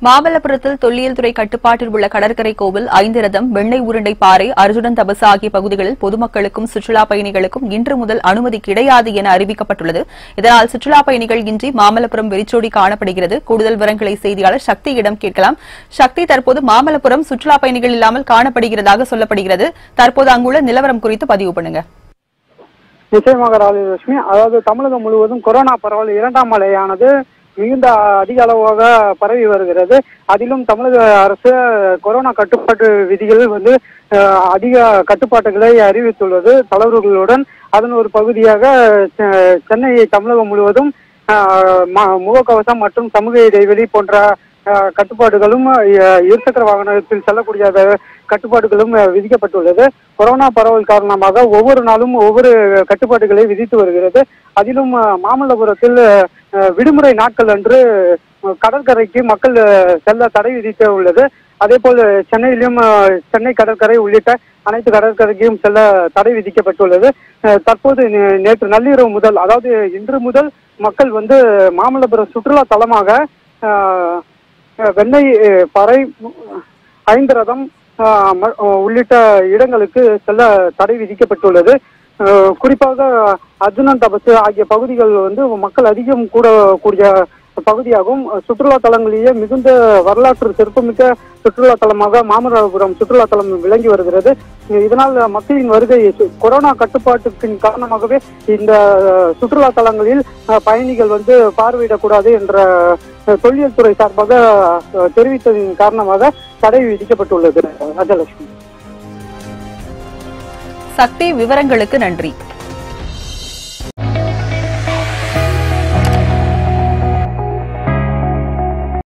மாமல்லபுரத்தில் தொல்லியல் துறை கட்டுப்பாட்டில் உள்ள கடற்கரை கோவில் ஐந்திரதம் வெண்ணெய் உருண்டை பாறை அர்ஜுனன் தபசு ஆகிய பகுதிகளில் பொதுமக்களுக்கும் சுற்றுலாப் பயணிகளுக்கும் இன்று முதல் அனுமதி கிடையாது என அறிவிக்கப்பட்டுள்ளது இதனால் சுற்றுலாப் பயணிகள் இன்றி மாமல்லபுரம் வெறிச்சோடி காணப்படுகிறது கூடுதல் விவரங்களை செய்தியாளர் சக்தியிடம் கேட்கலாம் சக்தி தற்போது மாமல்லபுரம் சுற்றுலாப் பயணிகள் இல்லாமல் காணப்படுகிறதாக சொல்லப்படுகிறது தற்போது அங்குள்ள நிலவரம் குறித்து பதிவு பண்ணுங்க நிச்சயமாக ராஜலட்சுமி அதாவது தமிழகம் முழுவதும் கொரோனா பரவல் இரண்டாம் அலையானது மிகுந்த அதிக அளவாக பரவி வருகிறது அதிலும் தமிழக அரசு கொரோனா கட்டுப்பாட்டு விதிகள் வந்து அஹ், அதிக கட்டுப்பாட்டுகளை அறிவித்துள்ளது தளர்வுகளுடன் அதன் ஒரு பகுதியாக செ- சென்னை தமிழகம் முழுவதும் அஹ், ம- முகக்கவசம் மற்றும் சமூக இடைவெளி போன்ற அஹ், கட்டுப்பாடுகளும் அஹ், இருசக்கர வாகனத்தில் செல்லக்கூடிய த- கட்டுப்பாடுகளும் அஹ், விதிக்கப்பட்டுள்ளது கொரோனா பரவல் காரணமாக ஒவ்வொரு நாளும் ஒவ்வொரு கட்டுப்பாடுகளை விதித்து வருகிறது அதிலும் அஹ், மாமல்லபுரத்தில் அஹ், விடுமுறை நாட்கள் அன்று அஹ், கடற்கரைக்கு மக்கள் அஹ், செல்ல தடை விதிக்க உள்ளது அதே போல் சென்னையிலும் அஹ், சென்னை கடற்கரை உள்ளிட்ட அனைத்து கடற்கரைக்கும் செல்ல தடை விதிக்கப்பட்டுள்ளது அஹ், தற்போது நே- நேற்று நள்ளிரவு முதல் அதாவது இன்று முதல் மக்கள் வந்து மாமல்லபுரம் சுற்றுலா தலமாக அஹ், அஹ், வெண்ணெய் அஹ், பாறை ஐந்தரதம் ஆஹ் ம- உள்ளிட்ட இடங்களுக்கு செல்ல தடை விதிக்கப்பட்டுள்ளது ஆஹ் குறிப்பாக அர்ஜுனன் தபசு ஆகிய பகுதிகள் வந்து மக்கள் அதிகம் கூட கூடிய பகுதியாகும் சுற்றுலா தலங்களிலேயே மிகுந்த வரலாற்று சிறப்புமிக்க சுற்றுலா தலமாக மாமல்லபுரம் சுற்றுலா தலம் விளங்கி வருகிறது இதனால் மக்களின் வருகை சு- கொரோனா கட்டுப்பாட்டுக்கின் காரணமாகவே இந்த சுற்றுலா தலங்களில் அஹ், பயணிகள் வந்து பார்வையிடக்கூடாது என்ற அஹ், தொல்லியல் துறை சார்பாக அஹ், தெரிவித்ததின் காரணமாக தடை விதிக்கப்பட்டுள்ளது ராஜலட்சுமி சக்தி விவரங்களுக்கு நன்றி